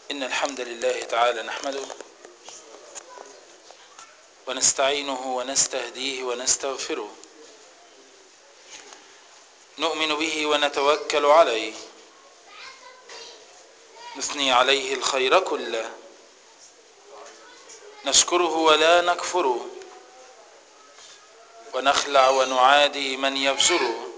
إن الحمد لله تعالى نحمده ونستعينه ونستهديه ونستغفره نؤمن به ونتوكل عليه نثني عليه الخير كله نشكره ولا نكفره ونخلع ونعادي من يفجره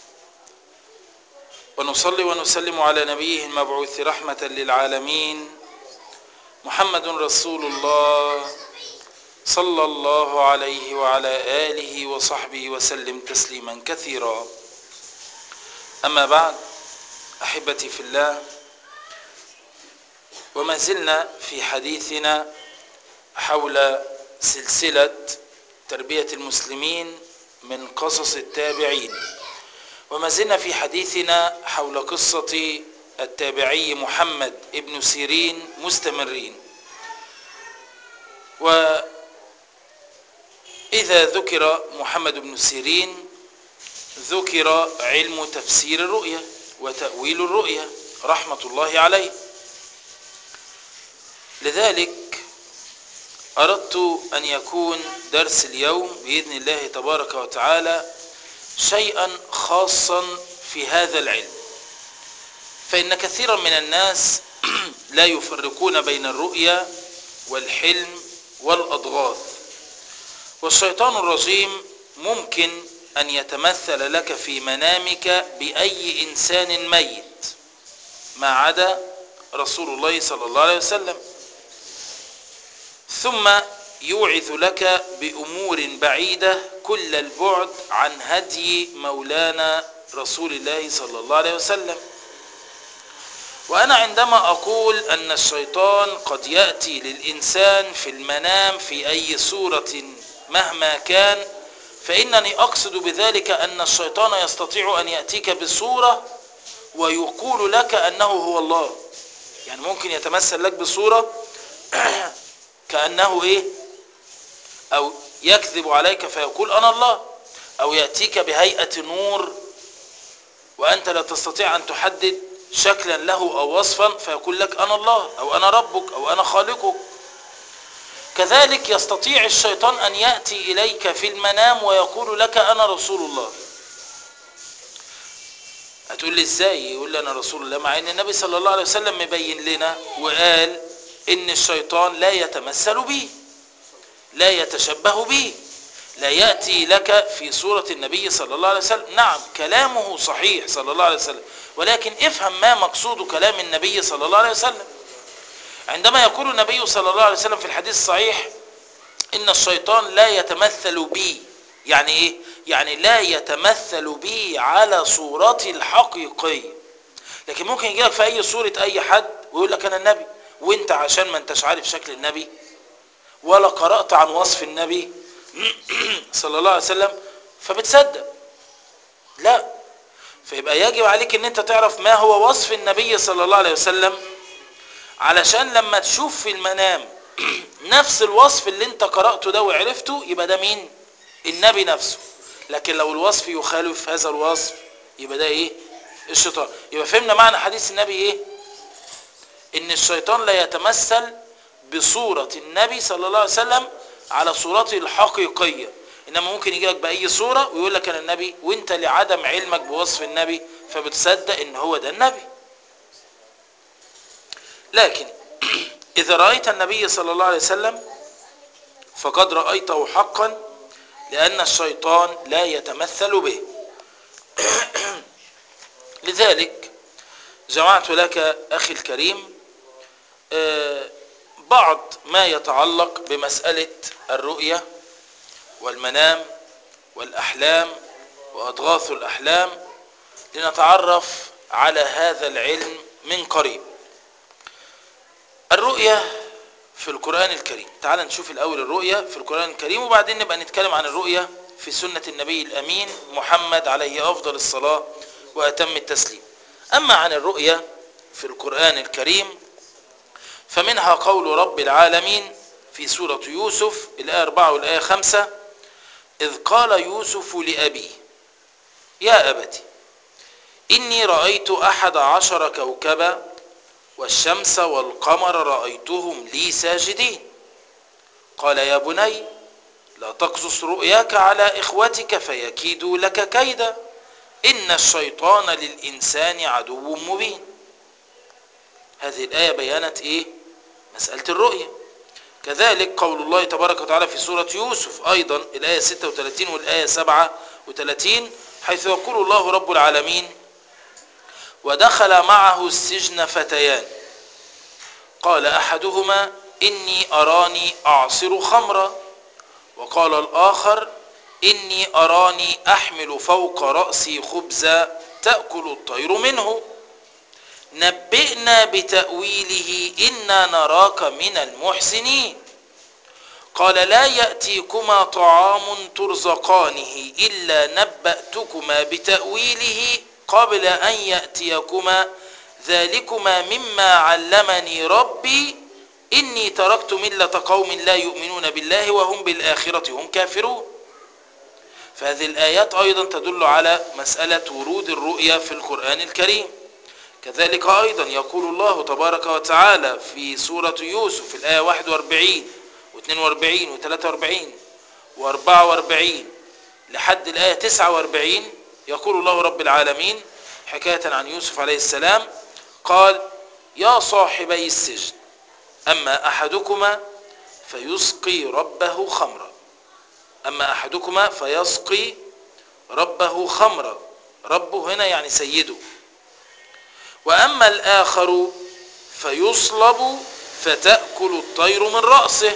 ونصلي ونسلم على نبيه المبعوث رحمة للعالمين محمد رسول الله صلى الله عليه وعلى آله وصحبه وسلم تسليما كثيرا أما بعد أحبتي في الله وما زلنا في حديثنا حول سلسلة تربية المسلمين من قصص التابعين وما زلنا في حديثنا حول قصة التابعي محمد ابن سيرين مستمرين وإذا ذكر محمد بن سيرين ذكر علم تفسير الرؤيا وتأويل الرؤيا رحمة الله عليه لذلك أردت أن يكون درس اليوم بإذن الله تبارك وتعالى شيئا خاصا في هذا العلم فإن كثيرا من الناس لا يفرقون بين الرؤيا والحلم والأضغاث والشيطان الرجيم ممكن أن يتمثل لك في منامك بأي إنسان ميت ما عدا رسول الله صلى الله عليه وسلم ثم يوعث لك بأمور بعيدة كل البعد عن هدي مولانا رسول الله صلى الله عليه وسلم وأنا عندما أقول أن الشيطان قد يأتي للإنسان في المنام في أي صورة مهما كان فإنني أقصد بذلك أن الشيطان يستطيع أن يأتيك بصورة ويقول لك أنه هو الله يعني ممكن يتمثل لك بصورة كأنه إيه أو يكذب عليك فيقول أنا الله أو يأتيك بهيئة نور وأنت لا تستطيع أن تحدد شكلا له أو وصفا فيقول لك أنا الله أو أنا ربك أو أنا خالقك كذلك يستطيع الشيطان أن يأتي إليك في المنام ويقول لك أنا رسول الله هتقول لي إزاي يقول لي أنا رسول الله مع أن النبي صلى الله عليه وسلم مبين لنا وقال إن الشيطان لا يتمثل به لا يتشبه به لا يأتي لك في صورة النبي صلى الله عليه وسلم نعم كلامه صحيح صلى الله عليه وسلم ولكن افهم ما مقصود كلام النبي صلى الله عليه وسلم عندما يقول النبي صلى الله عليه وسلم في الحديث الصحيح إن الشيطان لا يتمثل بي يعني إيه؟ يعني لا يتمثل بي على صورتي الحقيقية لكن ممكن يجي لك في أي صورة أي حد ويقول لك أنا النبي وانت عشان ما انتش عارف شكل النبي ولا قرأت عن وصف النبي صلى الله عليه وسلم فبتصدق لا فيبقى يجب عليك ان انت تعرف ما هو وصف النبي صلى الله عليه وسلم علشان لما تشوف في المنام نفس الوصف اللي انت قرأته ده وعرفته يبقى ده مين النبي نفسه لكن لو الوصف يخالف هذا الوصف يبقى ده ايه الشيطان يبقى فهمنا معنى حديث النبي ايه ان الشيطان لا يتمثل بصورة النبي صلى الله عليه وسلم على صورته الحقيقية انما ممكن يجي لك باي صورة ويقول لك انا النبي وانت لعدم علمك بوصف النبي فبتصدق ان هو ده النبي لكن اذا رأيت النبي صلى الله عليه وسلم فقد رأيته حقا لان الشيطان لا يتمثل به لذلك جمعت لك اخي الكريم بعض ما يتعلق بمسألة الرؤية والمنام والأحلام وأضغاث الأحلام لنتعرف على هذا العلم من قريب الرؤية في القرآن الكريم تعال نشوف الأول الرؤية في القرآن الكريم وبعدين نبقى نتكلم عن الرؤية في سنة النبي الأمين محمد عليه أفضل الصلاة وأتم التسليم أما عن الرؤية في القرآن الكريم فمنها قول رب العالمين في سورة يوسف الآية 4 والآية 5 إذ قال يوسف لأبيه يا أبت إني رأيت أحد عشر كوكبا والشمس والقمر رأيتهم لي ساجدين قال يا بني لا تقصص رؤياك على إخوتك فيكيدوا لك كيدا إن الشيطان للإنسان عدو مبين هذه الآية بيانت إيه مسألة الرؤية كذلك قول الله تبارك وتعالى في سورة يوسف أيضا الآية 36 والآية 37 حيث يقول الله رب العالمين ودخل معه السجن فتيان قال أحدهما إني أراني أعصر خمرا وقال الآخر إني أراني أحمل فوق رأسي خبزا تأكل الطير منه نبئنا بتأويله إنا نراك من المحسنين قال لا يأتيكما طعام ترزقانه إلا نبأتكما بتأويله قبل أن يأتيكما ذلكما مما علمني ربي إني تركت ملة قوم لا يؤمنون بالله وهم بالآخرة هم كافرون فهذه الآيات أيضا تدل على مسألة ورود الرؤيا في القرآن الكريم كذلك أيضا يقول الله تبارك وتعالى في سورة يوسف في الآية 41 و42 و43 و44 لحد الآية 49 يقول الله رب العالمين حكاية عن يوسف عليه السلام قال يا صاحبي السجن أما أحدكما فيسقي ربه خمرا أما أحدكما فيسقي ربه خمرا ربه هنا يعني سيده وأما الآخر فيصلب فتأكل الطير من رأسه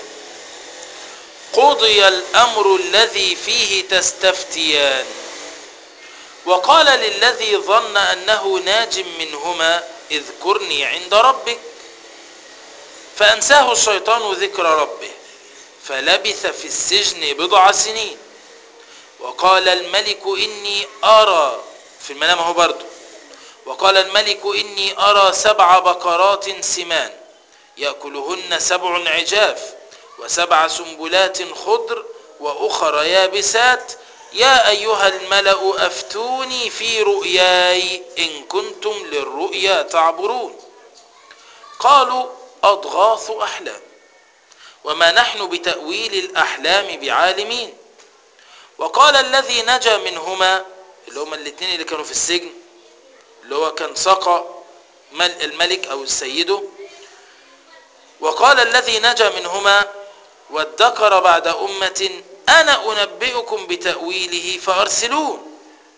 قضي الأمر الذي فيه تستفتيان وقال للذي ظن أنه ناج منهما اذكرني عند ربك فأنساه الشيطان ذكر ربه فلبث في السجن بضع سنين وقال الملك إني أرى في المنام هو برضه وقال الملك إني أرى سبع بقرات سمان يأكلهن سبع عجاف وسبع سنبلات خضر وأخر يابسات يا أيها الملأ أفتوني في رؤياي إن كنتم للرؤيا تعبرون قالوا أضغاث أحلام وما نحن بتأويل الأحلام بعالمين وقال الذي نجا منهما اللي هما الاثنين اللي كانوا في السجن اللي هو كان سقى الملك أو السيده وقال الذي نجا منهما وادكر بعد أمة أنا أنبئكم بتأويله فأرسلون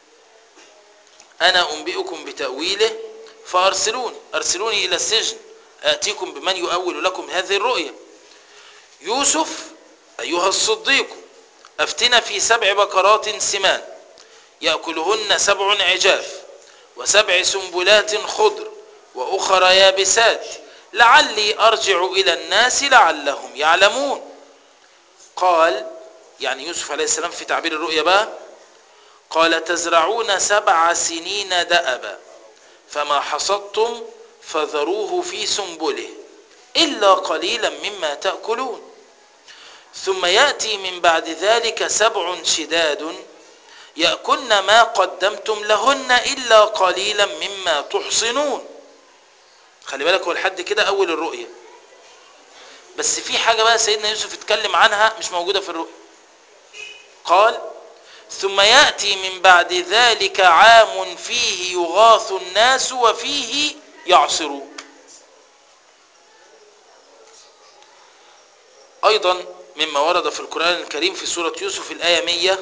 أنا أنبئكم بتأويله فأرسلون أرسلوني إلى السجن آتيكم بمن يؤول لكم هذه الرؤيا يوسف أيها الصديق أفتنا في سبع بقرات سمان يأكلهن سبع عجاف وسبع سنبلات خضر وأخر يابسات لعلي أرجع إلى الناس لعلهم يعلمون قال يعني يوسف عليه السلام في تعبير الرؤيا بقى قال تزرعون سبع سنين دأبا فما حصدتم فذروه في سنبله إلا قليلا مما تأكلون ثم يأتي من بعد ذلك سبع شداد يأكلن ما قدمتم لهن إلا قليلا مما تحصنون خلي بالك هو لحد كده أول الرؤية بس في حاجة بقى سيدنا يوسف اتكلم عنها مش موجودة في الرؤية قال ثم يأتي من بعد ذلك عام فيه يغاث الناس وفيه يعصرون أيضا مما ورد في القرآن الكريم في سورة يوسف الآية 100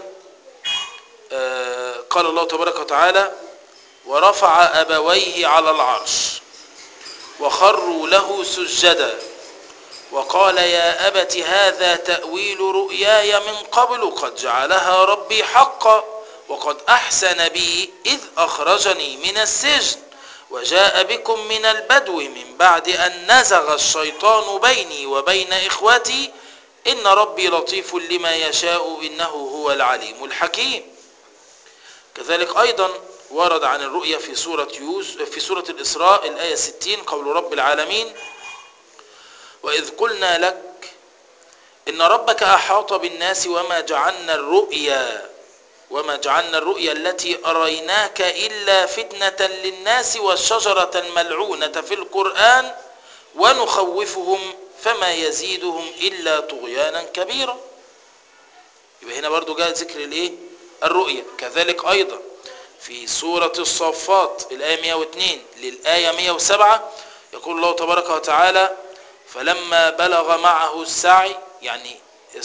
قال الله تبارك وتعالى ورفع أبويه على العرش وخروا له سجدا وقال يا أبت هذا تأويل رؤياي من قبل قد جعلها ربي حقا وقد أحسن بي إذ أخرجني من السجن وجاء بكم من البدو من بعد أن نزغ الشيطان بيني وبين إخوتي إن ربي لطيف لما يشاء إنه هو العليم الحكيم كذلك أيضا ورد عن الرؤيا في سورة يوسف في سورة الإسراء الآية 60 قول رب العالمين وإذ قلنا لك إن ربك أحاط بالناس وما جعلنا الرؤيا وما جعلنا الرؤيا التي أريناك إلا فتنة للناس والشجرة الملعونة في القرآن ونخوفهم فما يزيدهم إلا طغيانا كبيرا يبقى هنا برضو جاء ذكر الايه الرؤيا كذلك أيضا في سورة الصفات الآية 102 للآية 107 يقول الله تبارك وتعالى فلما بلغ معه السعي يعني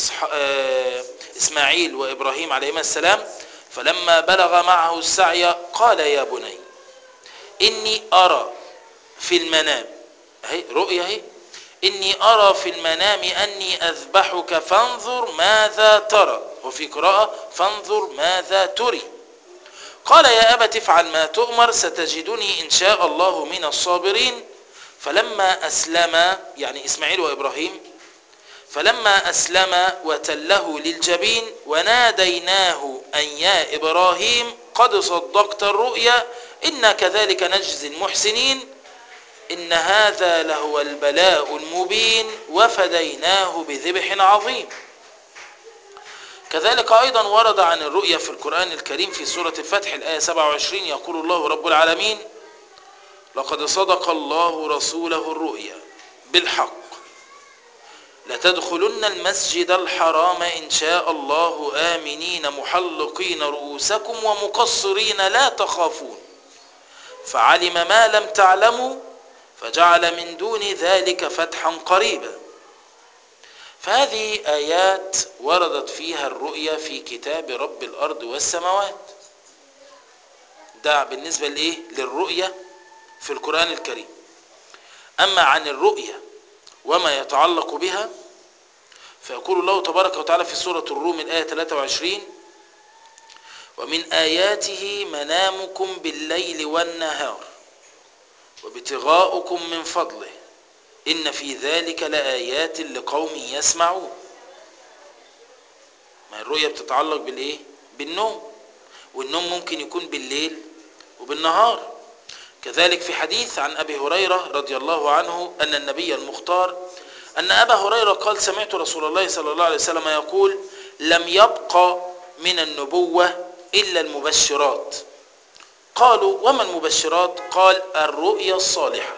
إسماعيل وإبراهيم عليهما السلام فلما بلغ معه السعي قال يا بني إني أرى في المنام هي رؤيا هي إني أرى في المنام أني أذبحك فانظر ماذا ترى وفي قراءة فانظر ماذا تري قال يا أبت افعل ما تؤمر ستجدني إن شاء الله من الصابرين فلما أسلم يعني إسماعيل وإبراهيم فلما أسلم وتله للجبين وناديناه أن يا إبراهيم قد صدقت الرؤيا إنا كذلك نجزي المحسنين إن هذا لهو البلاء المبين وفديناه بذبح عظيم كذلك أيضا ورد عن الرؤيا في القرآن الكريم في سورة الفتح الآية 27 يقول الله رب العالمين لقد صدق الله رسوله الرؤيا بالحق لتدخلن المسجد الحرام إن شاء الله آمنين محلقين رؤوسكم ومقصرين لا تخافون فعلم ما لم تعلموا فجعل من دون ذلك فتحا قريبا فهذه آيات وردت فيها الرؤيا في كتاب رب الأرض والسماوات ده بالنسبة لإيه؟ للرؤيا في القرآن الكريم أما عن الرؤيا وما يتعلق بها فيقول الله تبارك وتعالى في سورة الروم الآية 23 ومن آياته منامكم بالليل والنهار وابتغاؤكم من فضله إن في ذلك لآيات لقوم يسمعون ما الرؤية بتتعلق بالإيه؟ بالنوم والنوم ممكن يكون بالليل وبالنهار كذلك في حديث عن أبي هريرة رضي الله عنه أن النبي المختار أن أبا هريرة قال سمعت رسول الله صلى الله عليه وسلم يقول لم يبقى من النبوة إلا المبشرات قالوا وما المبشرات قال الرؤيا الصالحة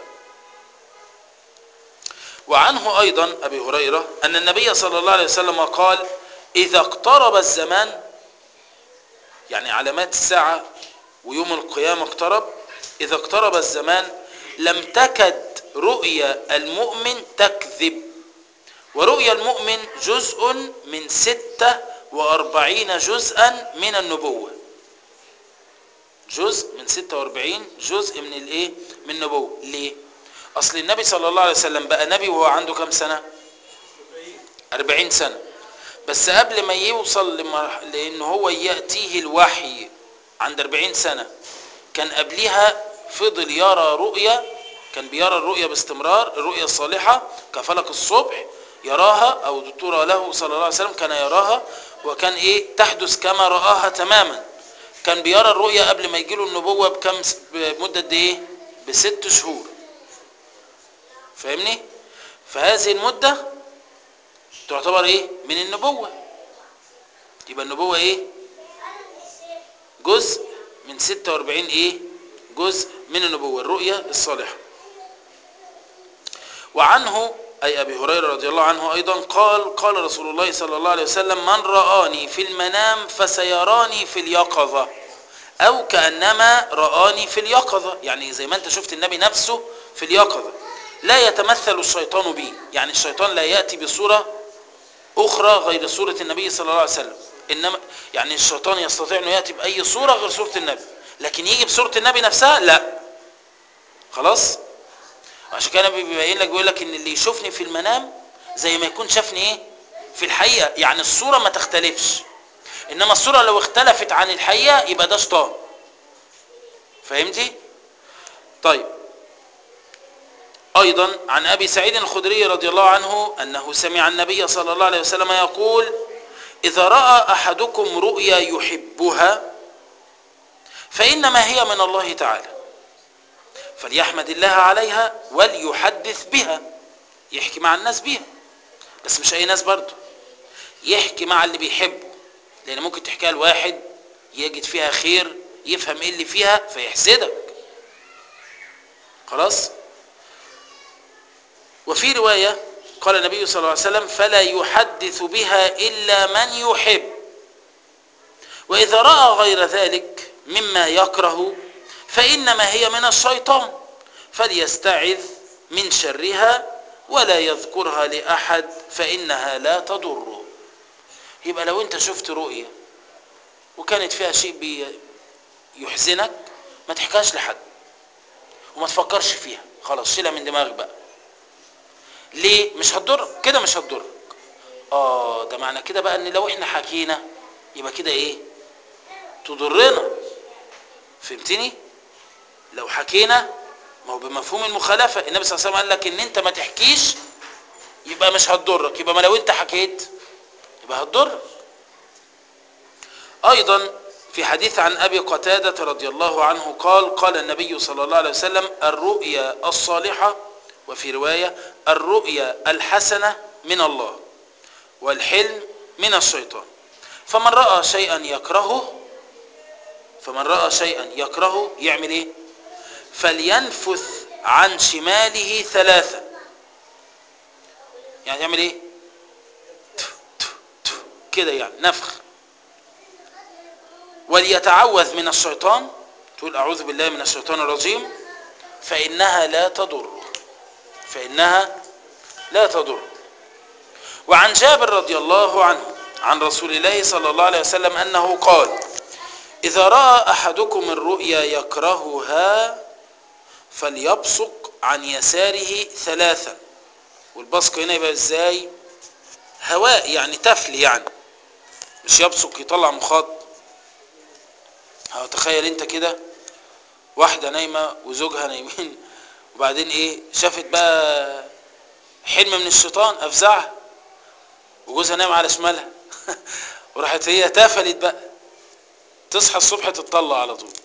وعنه أيضا أبي هريرة أن النبي صلى الله عليه وسلم قال إذا اقترب الزمان يعني علامات الساعة ويوم القيامة اقترب إذا اقترب الزمان لم تكد رؤيا المؤمن تكذب ورؤيا المؤمن جزء من ستة وأربعين جزءا من النبوة جزء من ستة وأربعين جزء من الايه من النبوة ليه أصل النبي صلى الله عليه وسلم بقى نبي وهو عنده كم سنة أربعين سنة بس قبل ما يوصل لمرح... لأن هو يأتيه الوحي عند أربعين سنة كان قبلها فضل يرى رؤيا كان بيرى الرؤيا باستمرار الرؤيا الصالحة كفلك الصبح يراها أو دكتور له صلى الله عليه وسلم كان يراها وكان إيه تحدث كما رآها تماما كان بيرى الرؤيا قبل ما يجيله النبوة بكم بمدة دي إيه بست شهور فاهمني فهذه المدة تعتبر إيه من النبوة يبقى النبوة إيه جزء من 46 إيه جزء من النبوة الرؤيا الصالحة وعنه أي أبي هريرة رضي الله عنه أيضا قال قال رسول الله صلى الله عليه وسلم من رآني في المنام فسيراني في اليقظة أو كأنما رآني في اليقظة يعني زي ما أنت شفت النبي نفسه في اليقظة لا يتمثل الشيطان بي يعني الشيطان لا يأتي بصورة أخرى غير صورة النبي صلى الله عليه وسلم إنما يعني الشيطان يستطيع أنه يأتي بأي صورة غير صورة النبي لكن يجي بصورة النبي نفسها لا خلاص عشان كده بيبين لك بيقول لك ان اللي يشوفني في المنام زي ما يكون شافني ايه في الحقيقه يعني الصوره ما تختلفش انما الصوره لو اختلفت عن الحقيقه يبقى ده شيطان فهمتي طيب ايضا عن ابي سعيد الخدري رضي الله عنه انه سمع النبي صلى الله عليه وسلم يقول اذا راى احدكم رؤيا يحبها فانما هي من الله تعالى فليحمد الله عليها وليحدث بها يحكي مع الناس بيها بس مش اي ناس برضه يحكي مع اللي بيحبه لان ممكن تحكيها لواحد يجد فيها خير يفهم ايه اللي فيها فيحسدك خلاص وفي رواية قال النبي صلى الله عليه وسلم فلا يحدث بها إلا من يحب وإذا رأى غير ذلك مما يكره فإنما هي من الشيطان فليستعذ من شرها ولا يذكرها لأحد فإنها لا تضره يبقى لو أنت شفت رؤية وكانت فيها شيء بي يحزنك ما تحكاش لحد وما تفكرش فيها خلاص شيلها من دماغك بقى ليه مش هتضرك كده مش هتضرك اه ده معنى كده بقى ان لو احنا حكينا يبقى كده ايه تضرنا فهمتني لو حكينا ما هو بمفهوم المخالفة النبي صلى الله عليه وسلم قال لك ان انت ما تحكيش يبقى مش هتضرك يبقى ما لو انت حكيت يبقى هتضرك ايضا في حديث عن ابي قتادة رضي الله عنه قال قال النبي صلى الله عليه وسلم الرؤيا الصالحة وفي رواية الرؤيا الحسنة من الله والحلم من الشيطان فمن رأى شيئا يكرهه فمن رأى شيئا يكرهه يعمل ايه فلينفث عن شماله ثلاثة يعني يعمل ايه كده يعني نفخ وليتعوذ من الشيطان تقول أعوذ بالله من الشيطان الرجيم فإنها لا تضر فإنها لا تضر وعن جابر رضي الله عنه عن رسول الله صلى الله عليه وسلم أنه قال إذا رأى أحدكم الرؤيا يكرهها فليبصق عن يساره ثلاثا والبصق هنا يبقى ازاي هواء يعني تفل يعني مش يبصق يطلع مخاط تخيل انت كده واحدة نايمة وزوجها نايمين وبعدين ايه شافت بقى حلم من الشيطان افزعها وجوزها نايم على شمالها وراحت هي تفلت بقى تصحى الصبح تتطلع على طول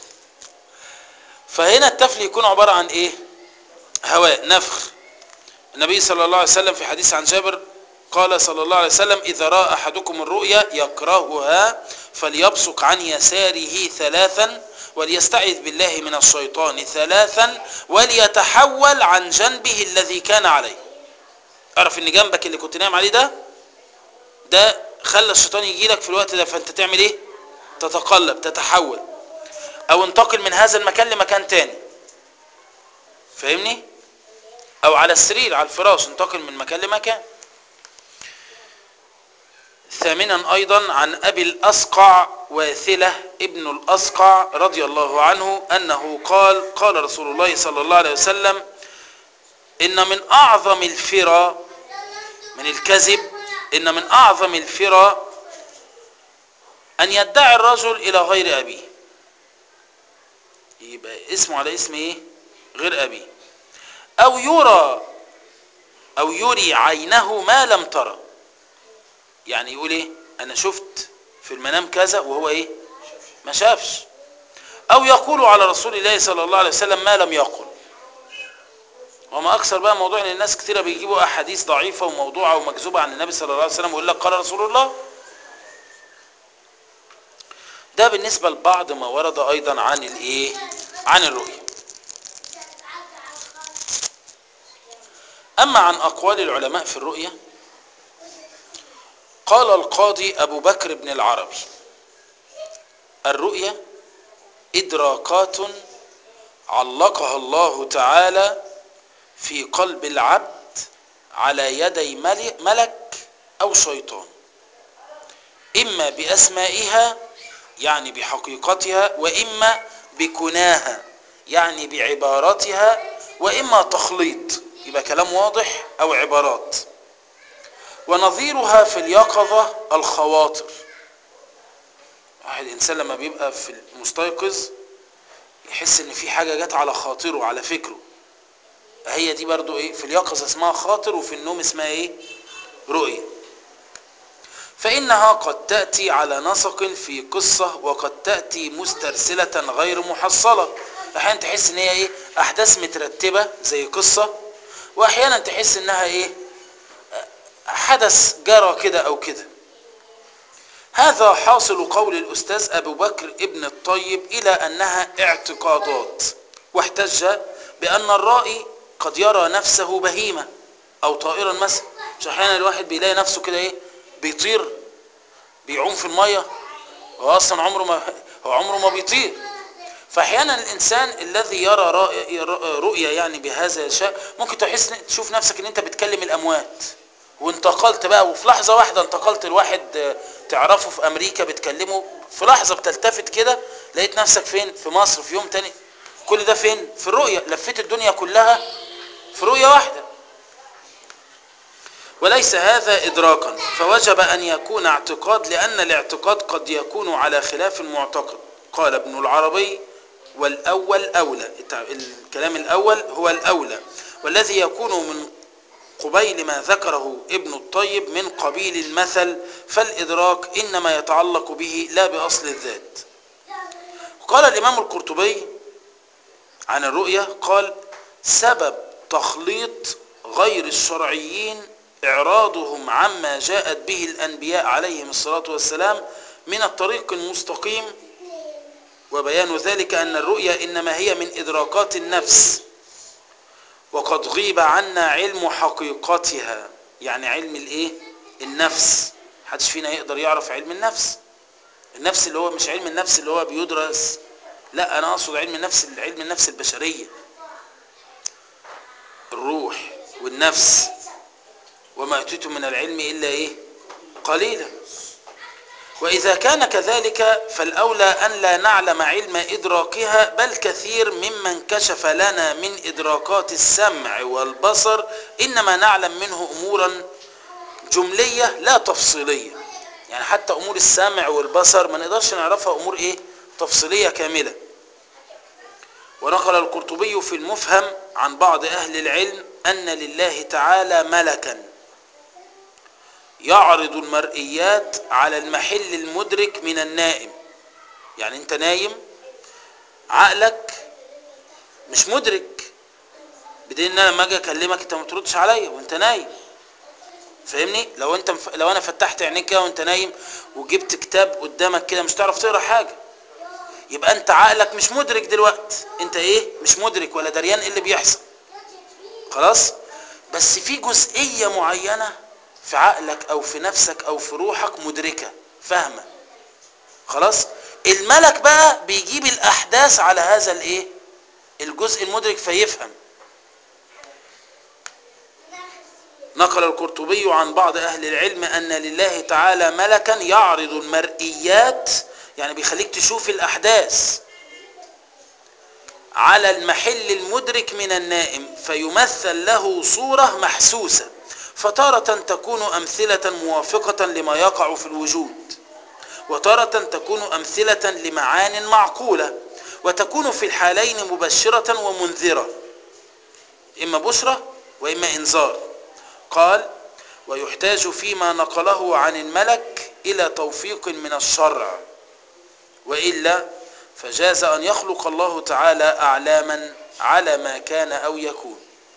فهنا التفل يكون عبارة عن ايه هواء نفخ النبي صلى الله عليه وسلم في حديث عن جابر قال صلى الله عليه وسلم إذا رأى أحدكم الرؤيا يكرهها فليبصق عن يساره ثلاثا وليستعذ بالله من الشيطان ثلاثا وليتحول عن جنبه الذي كان عليه اعرف ان جنبك اللي كنت نايم عليه ده ده خلى الشيطان يجي لك في الوقت ده فانت تعمل ايه تتقلب تتحول او انتقل من هذا المكان لمكان تاني فاهمني او على السرير على الفراش انتقل من مكان لمكان ثامنا ايضا عن ابي الاسقع واثله ابن الاسقع رضي الله عنه انه قال قال رسول الله صلى الله عليه وسلم ان من اعظم الفرى من الكذب ان من اعظم الفرى ان يدعي الرجل الى غير ابيه يبقى اسمه على اسم ايه غير ابيه او يرى او يري عينه ما لم ترى يعني يقول ايه انا شفت في المنام كذا وهو ايه ما شافش او يقول على رسول الله صلى الله عليه وسلم ما لم يقل وما اكثر بقى موضوع ان الناس كثيره بيجيبوا احاديث ضعيفه وموضوعه ومكذوبه عن النبي صلى الله عليه وسلم ويقول لك قال رسول الله ده بالنسبه لبعض ما ورد ايضا عن الايه عن الرؤيه اما عن اقوال العلماء في الرؤيه قال القاضي أبو بكر بن العربي الرؤيا إدراكات علقها الله تعالى في قلب العبد على يدي ملك أو شيطان إما بأسمائها يعني بحقيقتها وإما بكناها يعني بعباراتها وإما تخليط يبقى كلام واضح أو عبارات ونظيرها في اليقظة الخواطر واحد إنسان لما بيبقى في المستيقظ يحس إن في حاجة جت على خاطره على فكره هي دي برضو إيه في اليقظة اسمها خاطر وفي النوم اسمها إيه رؤية فإنها قد تأتي على نسق في قصة وقد تأتي مسترسلة غير محصلة أحيانا تحس إن هي إيه أحداث مترتبة زي قصة وأحيانا تحس إنها إيه حدث جرى كده او كده هذا حاصل قول الأستاذ أبو بكر ابن الطيب إلى أنها اعتقادات واحتج بأن الرائي قد يرى نفسه بهيمة أو طائرا مثلا مش أحيانا الواحد بيلاقي نفسه كده إيه بيطير بيعوم في المية هو أصلا عمره ما هو عمره ما بيطير فأحيانا الإنسان الذي يرى رأي رؤية يعني بهذا الشيء ممكن تحس تشوف نفسك إن أنت بتكلم الأموات وانتقلت بقى وفي لحظة واحدة انتقلت لواحد تعرفه في أمريكا بتكلمه في لحظة بتلتفت كده لقيت نفسك فين في مصر في يوم تاني كل ده فين في الرؤية لفيت الدنيا كلها في رؤية واحدة وليس هذا إدراكا فوجب أن يكون اعتقاد لأن الاعتقاد قد يكون على خلاف المعتقد قال ابن العربي والأول أولى الكلام الأول هو الأولى والذي يكون من قبيل ما ذكره ابن الطيب من قبيل المثل فالإدراك إنما يتعلق به لا بأصل الذات قال الإمام القرطبي عن الرؤية قال سبب تخليط غير الشرعيين إعراضهم عما جاءت به الأنبياء عليهم الصلاة والسلام من الطريق المستقيم وبيان ذلك أن الرؤيا إنما هي من إدراكات النفس وقد غيب عنا علم حقيقتها يعني علم الايه النفس محدش فينا يقدر يعرف علم النفس النفس اللي هو مش علم النفس اللي هو بيدرس لا انا اقصد علم النفس علم النفس البشريه الروح والنفس وما اتيتم من العلم الا ايه قليلا وإذا كان كذلك فالأولى أن لا نعلم علم إدراكها بل كثير ممن كشف لنا من إدراكات السمع والبصر إنما نعلم منه أمورا جملية لا تفصيلية يعني حتى أمور السمع والبصر ما نقدرش نعرفها أمور إيه تفصيلية كاملة ونقل القرطبي في المفهم عن بعض أهل العلم أن لله تعالى ملكا يعرض المرئيات على المحل المدرك من النائم يعني انت نايم عقلك مش مدرك بدين ان انا لما اجي اكلمك انت ما تردش عليا وانت نايم فاهمني لو انت مف... لو انا فتحت عينيك كده وانت نايم وجبت كتاب قدامك كده مش تعرف تقرا حاجه يبقى انت عقلك مش مدرك دلوقتي انت ايه مش مدرك ولا دريان ايه اللي بيحصل خلاص بس في جزئيه معينه في عقلك او في نفسك او في روحك مدركة فاهمة خلاص الملك بقى بيجيب الاحداث على هذا الايه الجزء المدرك فيفهم نقل القرطبي عن بعض اهل العلم ان لله تعالى ملكا يعرض المرئيات يعني بيخليك تشوف الاحداث على المحل المدرك من النائم فيمثل له صورة محسوسة فتارة تكون أمثلة موافقة لما يقع في الوجود وتارة تكون أمثلة لمعان معقولة وتكون في الحالين مبشرة ومنذرة إما بشرة وإما إنذار قال ويحتاج فيما نقله عن الملك إلى توفيق من الشرع وإلا فجاز أن يخلق الله تعالى أعلاما على ما كان أو يكون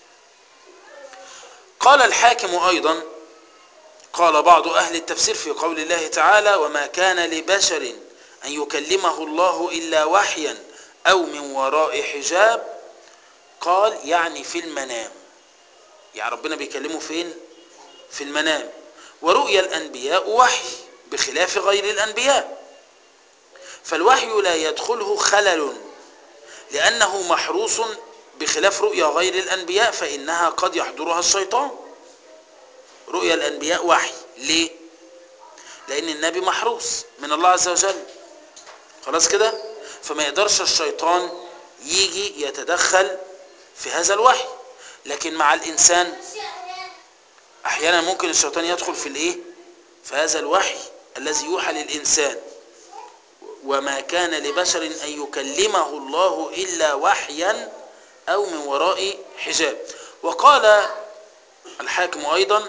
قال الحاكم أيضا قال بعض أهل التفسير في قول الله تعالى وما كان لبشر أن يكلمه الله إلا وحيا أو من وراء حجاب قال يعني في المنام يعني ربنا بيكلمه فين في المنام ورؤيا الأنبياء وحي بخلاف غير الأنبياء فالوحي لا يدخله خلل لأنه محروس بخلاف رؤيا غير الأنبياء فإنها قد يحضرها الشيطان رؤيا الأنبياء وحي ليه؟ لأن النبي محروس من الله عز وجل خلاص كده؟ فما يقدرش الشيطان يجي يتدخل في هذا الوحي لكن مع الإنسان أحيانا ممكن الشيطان يدخل في الإيه؟ في هذا الوحي الذي يوحى للإنسان وما كان لبشر أن يكلمه الله إلا وحيا أو من وراء حجاب وقال الحاكم أيضا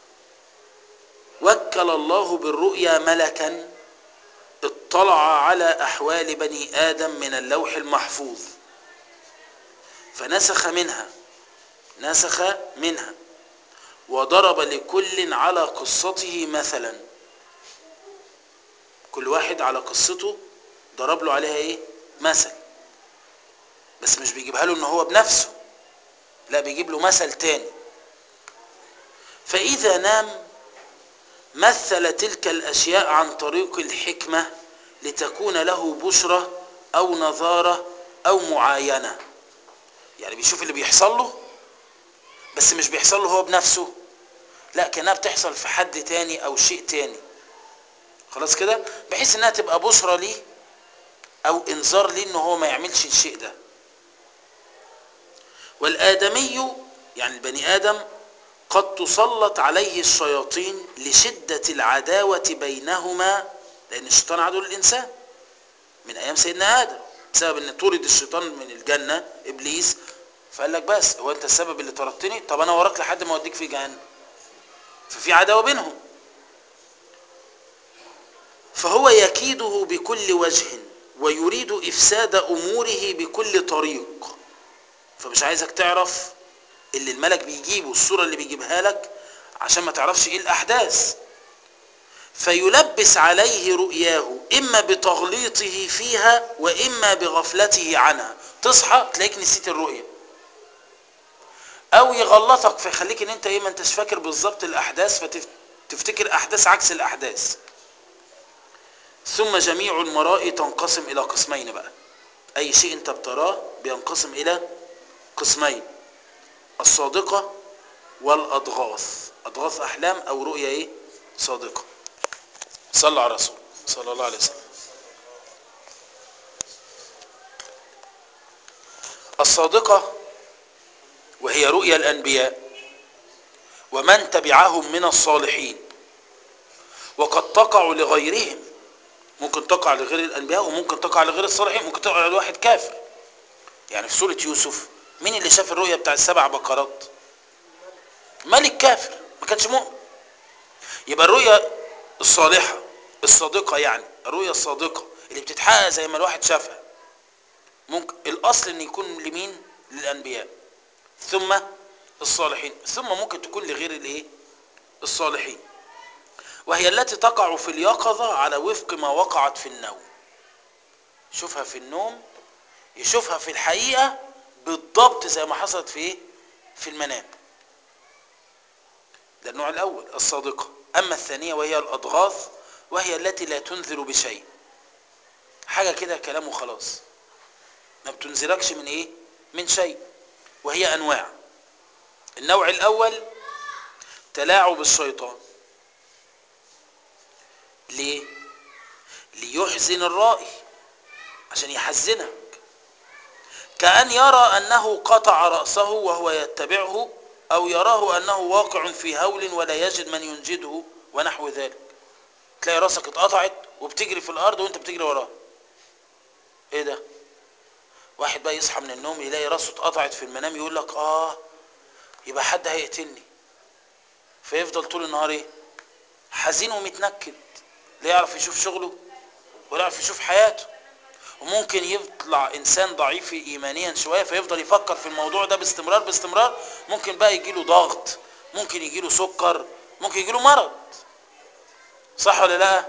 وكل الله بالرؤيا ملكا اطلع على أحوال بني آدم من اللوح المحفوظ فنسخ منها نسخ منها وضرب لكل على قصته مثلا كل واحد على قصته ضرب له عليها ايه مثل بس مش بيجيبها له ان هو بنفسه لا بيجيب له مثل تاني فاذا نام مثل تلك الاشياء عن طريق الحكمه لتكون له بشرى او نظاره او معاينه يعني بيشوف اللي بيحصل له بس مش بيحصل له هو بنفسه لا كانها بتحصل في حد تاني او شيء تاني خلاص كده بحيث انها تبقى بشرى ليه او انذار ليه ان هو ما يعملش الشيء ده والادمي يعني البني ادم قد تسلط عليه الشياطين لشدة العداوة بينهما لأن الشيطان عدو للإنسان من أيام سيدنا آدم بسبب أن طرد الشيطان من الجنة إبليس فقال لك بس هو أنت السبب اللي طردتني طب أنا وراك لحد ما أوديك في جهنم ففي عداوة بينهم فهو يكيده بكل وجه ويريد إفساد أموره بكل طريق فمش عايزك تعرف اللي الملك بيجيبه الصورة اللي بيجيبها لك عشان ما تعرفش ايه الأحداث فيلبس عليه رؤياه إما بتغليطه فيها وإما بغفلته عنها تصحى تلاقيك نسيت الرؤية أو يغلطك فيخليك إن أنت إيه ما أنتش فاكر بالظبط الأحداث فتفتكر أحداث عكس الأحداث ثم جميع المرائي تنقسم إلى قسمين بقى أي شيء أنت بتراه بينقسم إلى قسمين الصادقة والأضغاث أضغاث أحلام أو رؤية إيه؟ صادقة صلى على رسول صلى الله عليه وسلم الصادقة وهي رؤيا الأنبياء ومن تبعهم من الصالحين وقد تقع لغيرهم ممكن تقع لغير الأنبياء وممكن تقع لغير الصالحين ممكن تقع لواحد كافر يعني في سورة يوسف مين اللي شاف الرؤيا بتاع السبع بقرات ملك كافر ما كانش مؤمن يبقى الرؤيا الصالحة الصادقة يعني الرؤيا الصادقة اللي بتتحقق زي ما الواحد شافها ممكن الأصل أن يكون لمين للأنبياء ثم الصالحين ثم ممكن تكون لغير الايه الصالحين وهي التي تقع في اليقظة على وفق ما وقعت في النوم يشوفها في النوم يشوفها في الحقيقة بالضبط زي ما حصلت في ايه في المنام ده النوع الاول الصادقة اما الثانية وهي الاضغاث وهي التي لا تنذر بشيء حاجة كده كلام وخلاص ما بتنذركش من ايه من شيء وهي انواع النوع الاول تلاعب الشيطان ليه ليحزن الرائي عشان يحزنك كأن يرى أنه قطع رأسه وهو يتبعه أو يراه أنه واقع في هول ولا يجد من ينجده ونحو ذلك تلاقي راسك اتقطعت وبتجري في الأرض وانت بتجري وراه ايه ده واحد بقى يصحى من النوم يلاقي راسه اتقطعت في المنام يقول لك اه يبقى حد هيقتلني فيفضل طول النهار ايه حزين ومتنكد لا يعرف يشوف شغله ولا يعرف يشوف حياته وممكن يطلع انسان ضعيف ايمانيا شويه فيفضل يفكر في الموضوع ده باستمرار باستمرار ممكن بقى يجيله ضغط ممكن يجيله سكر ممكن يجيله مرض صح ولا لا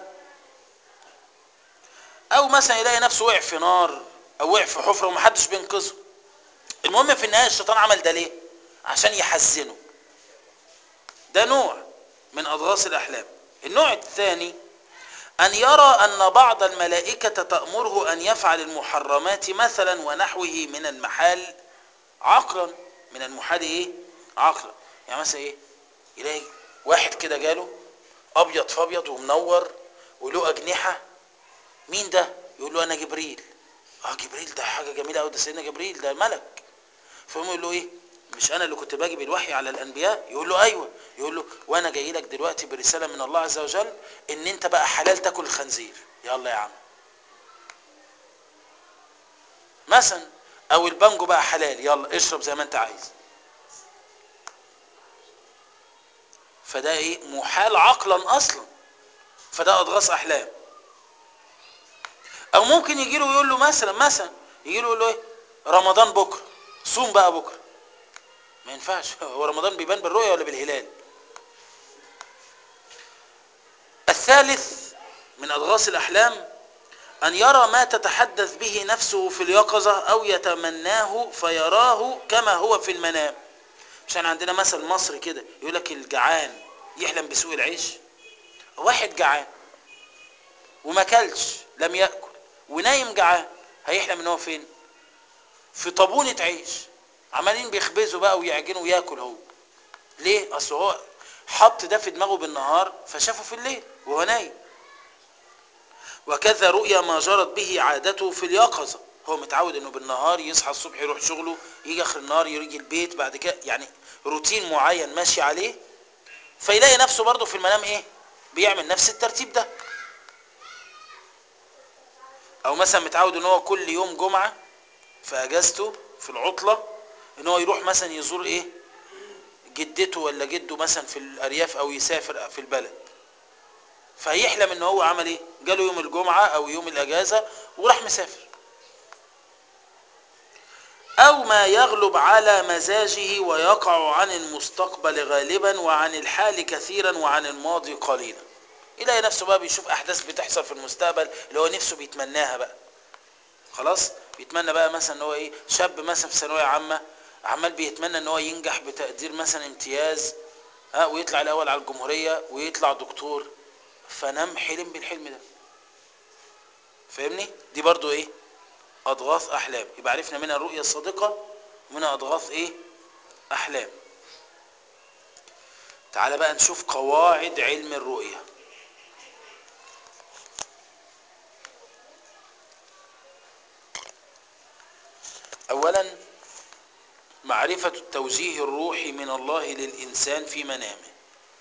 او مثلا يلاقي نفسه وقع في نار او وقع في حفره ومحدش بينقذه المهم في النهايه الشيطان عمل ده ليه عشان يحزنه ده نوع من اضغاث الاحلام النوع الثاني أن يرى أن بعض الملائكة تأمره أن يفعل المحرمات مثلا ونحوه من المحال عقلا من المحال إيه؟ عقلا يعني مثلا إيه؟ يلاقي واحد كده جاله أبيض في أبيض ومنور وله أجنحة مين ده؟ يقول له أنا جبريل اه جبريل ده حاجة جميلة أوي ده سيدنا جبريل ده ملك فهم يقول له إيه؟ مش انا اللي كنت باجي بالوحي على الانبياء يقول له ايوه يقول له وانا جاي لك دلوقتي برساله من الله عز وجل ان انت بقى حلال تاكل الخنزير يلا يا عم مثلا او البانجو بقى حلال يلا اشرب زي ما انت عايز فده ايه محال عقلا اصلا فده اضغاث احلام او ممكن يجي له ويقول له مثلا مثلا يجي له يقول له ايه رمضان بكره صوم بقى بكره ما ينفعش هو رمضان بيبان بالرؤية ولا بالهلال الثالث من أضغاث الأحلام أن يرى ما تتحدث به نفسه في اليقظة أو يتمناه فيراه كما هو في المنام عشان عندنا مثل مصر كده يقول لك الجعان يحلم بسوء العيش واحد جعان وما كلش لم يأكل ونايم جعان هيحلم ان هو فين في طابونة عيش عمالين بيخبزوا بقى ويعجنوا وياكل هو ليه اصل هو حط ده في دماغه بالنهار فشافه في الليل وهو نايم وكذا رؤيا ما جرت به عادته في اليقظة هو متعود انه بالنهار يصحى الصبح يروح شغله يجي اخر النهار يجي البيت بعد كده يعني روتين معين ماشي عليه فيلاقي نفسه برضه في المنام ايه بيعمل نفس الترتيب ده او مثلا متعود ان هو كل يوم جمعة في اجازته في العطلة ان هو يروح مثلا يزور ايه جدته ولا جده مثلا في الارياف او يسافر في البلد فيحلم ان هو عمل ايه جاله يوم الجمعة او يوم الاجازة وراح مسافر او ما يغلب على مزاجه ويقع عن المستقبل غالبا وعن الحال كثيرا وعن الماضي قليلا يلاقي نفسه بقى بيشوف احداث بتحصل في المستقبل اللي هو نفسه بيتمناها بقى خلاص بيتمنى بقى مثلا ان هو ايه شاب مثلا في ثانويه عامه عمال بيتمنى ان هو ينجح بتقدير مثلا امتياز ها ويطلع الاول على الجمهوريه ويطلع دكتور فنام حلم بالحلم ده فاهمني دي برضو ايه اضغاث احلام يبقى عرفنا منها الرؤيه الصادقه ومنها اضغاث ايه احلام تعال بقى نشوف قواعد علم الرؤيه اولا معرفة التوجيه الروحي من الله للإنسان في منامه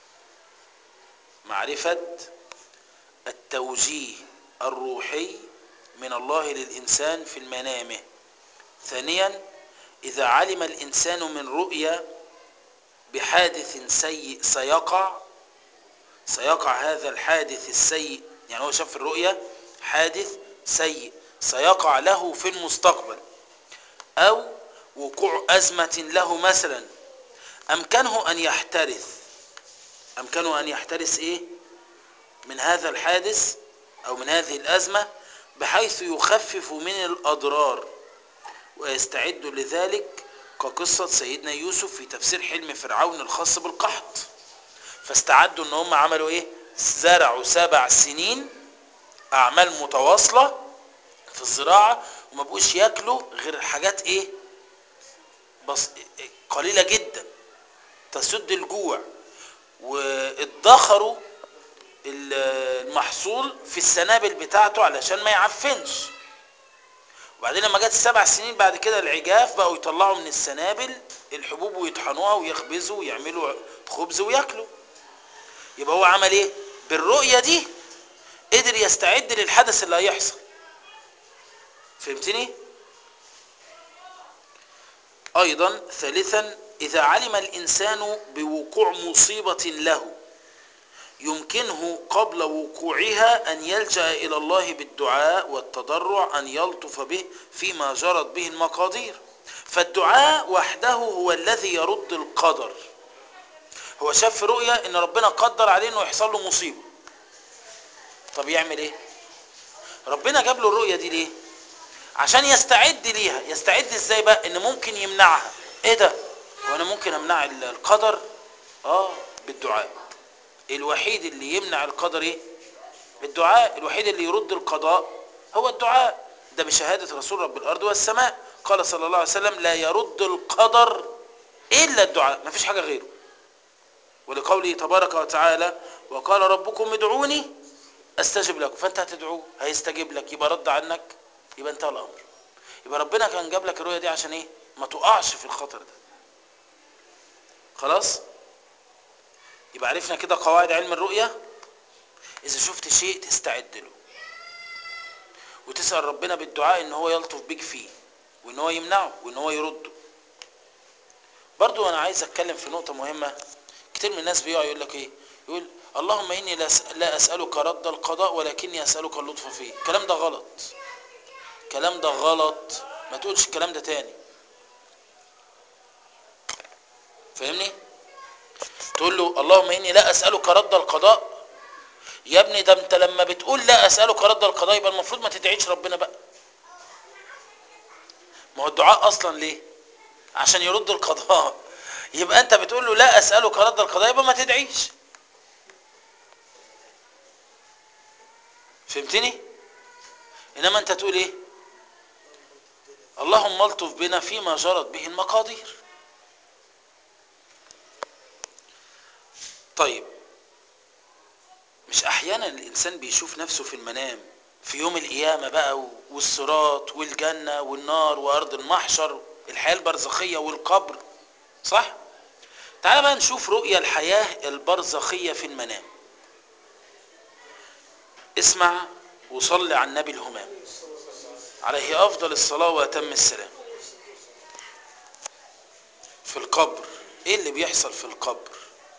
معرفة التوجيه الروحي من الله للإنسان في المنامه ثانيا إذا علم الإنسان من رؤيا بحادث سيء سيقع سيقع هذا الحادث السيء يعني هو شاف في الرؤيا حادث سيء سيقع له في المستقبل أو وقوع أزمة له مثلا أمكنه أن يحترث أمكنه أن يحترث إيه من هذا الحادث أو من هذه الأزمة بحيث يخفف من الأضرار ويستعد لذلك كقصة سيدنا يوسف في تفسير حلم فرعون الخاص بالقحط فاستعدوا ان هم عملوا ايه زرعوا سبع سنين اعمال متواصلة في الزراعة وما بقوش ياكلوا غير حاجات ايه بس قليلة جدا تسد الجوع وادخروا المحصول في السنابل بتاعته علشان ما يعفنش وبعدين لما جت السبع سنين بعد كده العجاف بقوا يطلعوا من السنابل الحبوب ويطحنوها ويخبزوا ويعملوا خبز وياكلوا يبقى هو عمل ايه بالرؤية دي قدر يستعد للحدث اللي هيحصل فهمتني ايضا ثالثا اذا علم الانسان بوقوع مصيبة له يمكنه قبل وقوعها أن يلجأ إلى الله بالدعاء والتضرع أن يلطف به فيما جرت به المقادير فالدعاء وحده هو الذي يرد القدر هو شاف في رؤية ان ربنا قدر عليه انه يحصل له مصيبة طب يعمل ايه ربنا جاب له الرؤية دي ليه عشان يستعد ليها يستعد ازاي بقى ان ممكن يمنعها ايه ده هو انا ممكن امنع القدر اه بالدعاء الوحيد اللي يمنع القدر ايه الدعاء الوحيد اللي يرد القضاء هو الدعاء ده بشهادة رسول رب الأرض والسماء قال صلى الله عليه وسلم لا يرد القدر إلا الدعاء ما فيش حاجة غيره ولقوله تبارك وتعالى وقال ربكم ادعوني استجب لكم فانت هتدعوه هيستجيب لك يبقى رد عنك يبقى انتهى الامر يبقى ربنا كان جاب لك الرؤيه دي عشان ايه ما تقعش في الخطر ده خلاص يبقى عرفنا كده قواعد علم الرؤيه اذا شفت شيء تستعد له وتسال ربنا بالدعاء ان هو يلطف بيك فيه وان هو يمنعه وان هو يرده برضو انا عايز اتكلم في نقطه مهمه كتير من الناس بيقعوا يقول لك ايه يقول اللهم اني لا اسالك رد القضاء ولكني اسالك اللطف فيه الكلام ده غلط الكلام ده غلط ما تقولش الكلام ده تاني فاهمني تقول له اللهم اني لا اسالك رد القضاء يا ابني ده انت لما بتقول لا اسالك رد القضاء يبقى المفروض ما تدعيش ربنا بقى ما هو الدعاء اصلا ليه عشان يرد القضاء يبقى انت بتقول له لا اسالك رد القضاء يبقى ما تدعيش فهمتني انما انت تقول ايه اللهم الطف بنا فيما جرت به المقادير طيب مش احيانا الانسان بيشوف نفسه في المنام في يوم القيامه بقى والصراط والجنه والنار وارض المحشر الحياه البرزخيه والقبر صح تعال بقى نشوف رؤيا الحياه البرزخيه في المنام اسمع وصلي على النبي الهمام عليه افضل الصلاه واتم السلام في القبر ايه اللي بيحصل في القبر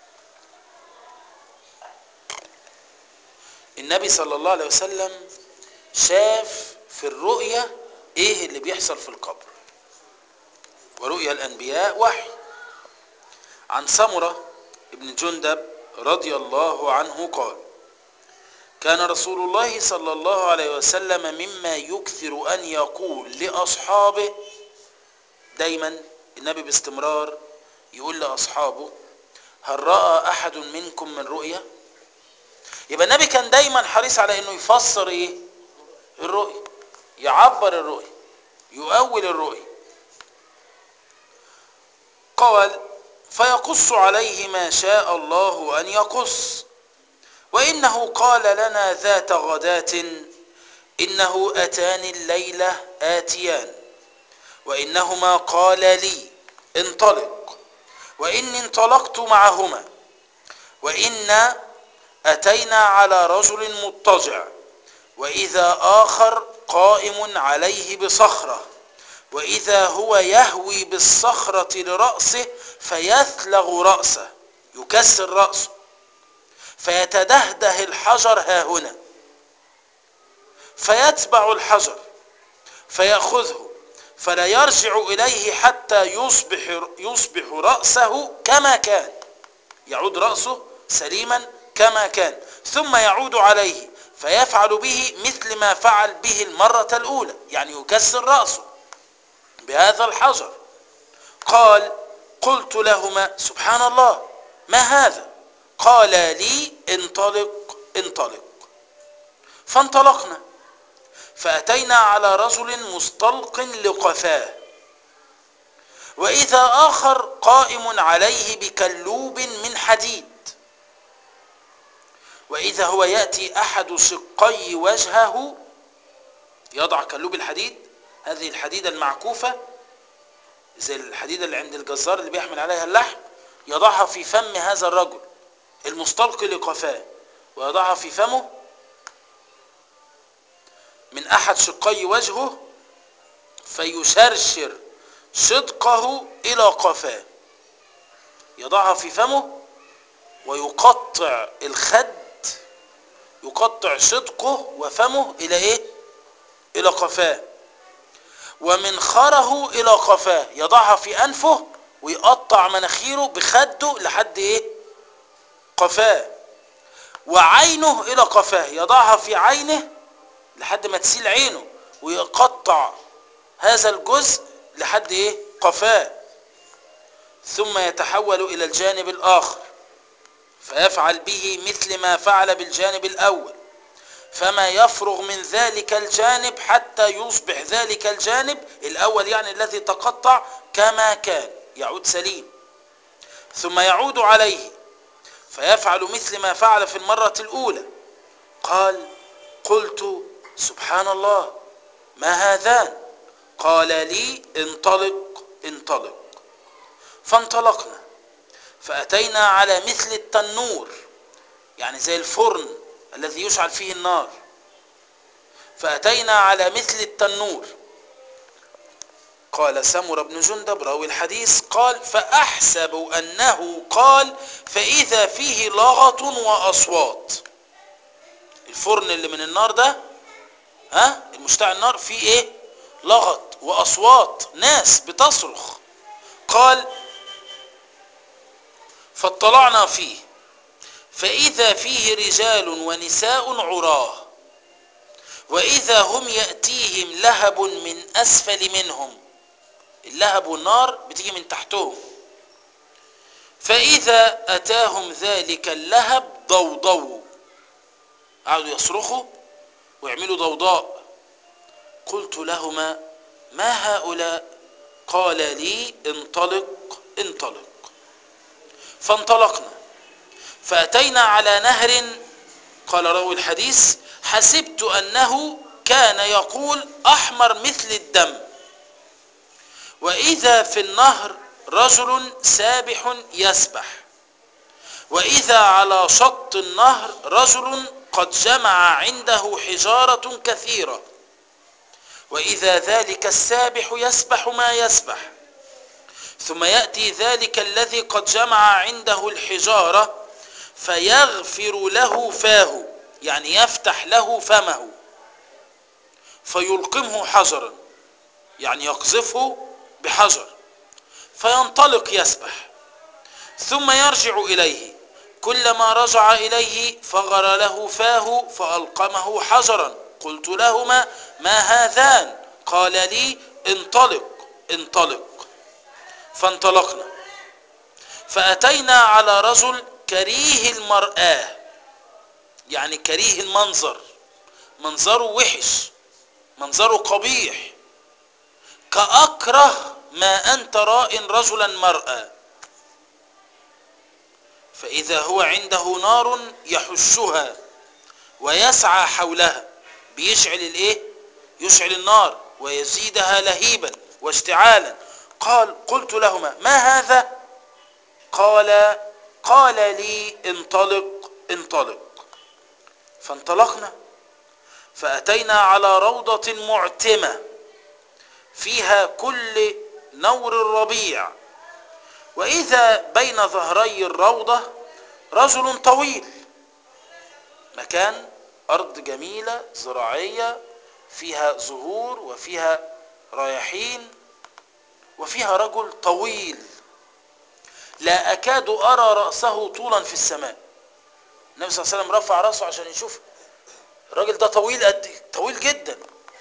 النبي صلى الله عليه وسلم شاف في الرؤيا ايه اللي بيحصل في القبر ورؤيا الانبياء وحي عن سمره ابن جندب رضي الله عنه قال كان رسول الله صلى الله عليه وسلم مما يكثر ان يقول لاصحابه دايما النبي باستمرار يقول لاصحابه هل راى احد منكم من رؤيا يبقى النبي كان دايما حريص على انه يفسر ايه الرؤيا يعبر الرؤيا يؤول الرؤيا قال فيقص عليه ما شاء الله ان يقص وانه قال لنا ذات غداه انه اتاني الليله اتيان وانهما قال لي انطلق واني انطلقت معهما وان اتينا على رجل مضطجع واذا اخر قائم عليه بصخره واذا هو يهوي بالصخره لراسه فيثلغ راسه يكسر راسه فيتدهده الحجر ها هنا فيتبع الحجر فياخذه فلا يرجع اليه حتى يصبح يصبح راسه كما كان يعود راسه سليما كما كان ثم يعود عليه فيفعل به مثل ما فعل به المرة الأولى يعني يكسر رأسه بهذا الحجر قال قلت لهما سبحان الله ما هذا قال لي انطلق انطلق فانطلقنا فأتينا على رجل مستلق لقفاه وإذا آخر قائم عليه بكلوب من حديد وإذا هو يأتي أحد شقي وجهه يضع كلوب الحديد هذه الحديدة المعكوفة زي الحديدة اللي عند الجزار اللي بيحمل عليها اللحم يضعها في فم هذا الرجل المستلقي لقفاه ويضعها في فمه من أحد شقي وجهه فيشرشر صدقه إلى قفاه يضعها في فمه ويقطع الخد يقطع صدقه وفمه الى ايه الى قفاه ومنخره الى قفاه يضعها في انفه ويقطع مناخيره بخده لحد ايه قفاه وعينه الى قفاه يضعها في عينه لحد ما تسيل عينه ويقطع هذا الجزء لحد ايه قفاه ثم يتحول الى الجانب الاخر فيفعل به مثل ما فعل بالجانب الأول فما يفرغ من ذلك الجانب حتى يصبح ذلك الجانب الأول يعني الذي تقطع كما كان يعود سليم ثم يعود عليه فيفعل مثل ما فعل في المرة الأولى قال قلت سبحان الله ما هذان قال لي انطلق انطلق فانطلقنا فأتينا على مثل التنور يعني زي الفرن الذي يشعل فيه النار فأتينا على مثل التنور قال سمر بن جندب راوي الحديث قال فأحسب أنه قال فإذا فيه لغط وأصوات الفرن اللي من النار ده ها المشتعل النار فيه ايه لغط وأصوات ناس بتصرخ قال فاطلعنا فيه فإذا فيه رجال ونساء عراه وإذا هم يأتيهم لهب من أسفل منهم اللهب والنار بتيجي من تحتهم فإذا أتاهم ذلك اللهب ضوضوا قعدوا يصرخوا ويعملوا ضوضاء قلت لهما ما هؤلاء قال لي انطلق انطلق فانطلقنا فأتينا على نهر قال راوي الحديث حسبت أنه كان يقول أحمر مثل الدم وإذا في النهر رجل سابح يسبح وإذا على شط النهر رجل قد جمع عنده حجارة كثيرة وإذا ذلك السابح يسبح ما يسبح ثم يأتي ذلك الذي قد جمع عنده الحجارة فيغفر له فاه يعني يفتح له فمه فيلقمه حجرا يعني يقذفه بحجر فينطلق يسبح ثم يرجع إليه كلما رجع إليه فغر له فاه فألقمه حجرا قلت لهما ما هذان قال لي انطلق انطلق فانطلقنا فأتينا على رجل كريه المرآة يعني كريه المنظر منظره وحش منظره قبيح كأكره ما أنت راء رجلا مرأى فإذا هو عنده نار يحشها ويسعى حولها بيشعل الايه يشعل النار ويزيدها لهيبا واشتعالا قال قلت لهما ما هذا قال قال لي انطلق انطلق فانطلقنا فأتينا على روضة معتمة فيها كل نور الربيع وإذا بين ظهري الروضة رجل طويل مكان أرض جميلة زراعية فيها زهور وفيها رياحين وفيها رجل طويل لا أكاد أرى رأسه طولا في السماء النبي صلى الله عليه وسلم رفع رأسه عشان يشوف الراجل ده طويل قد طويل جدا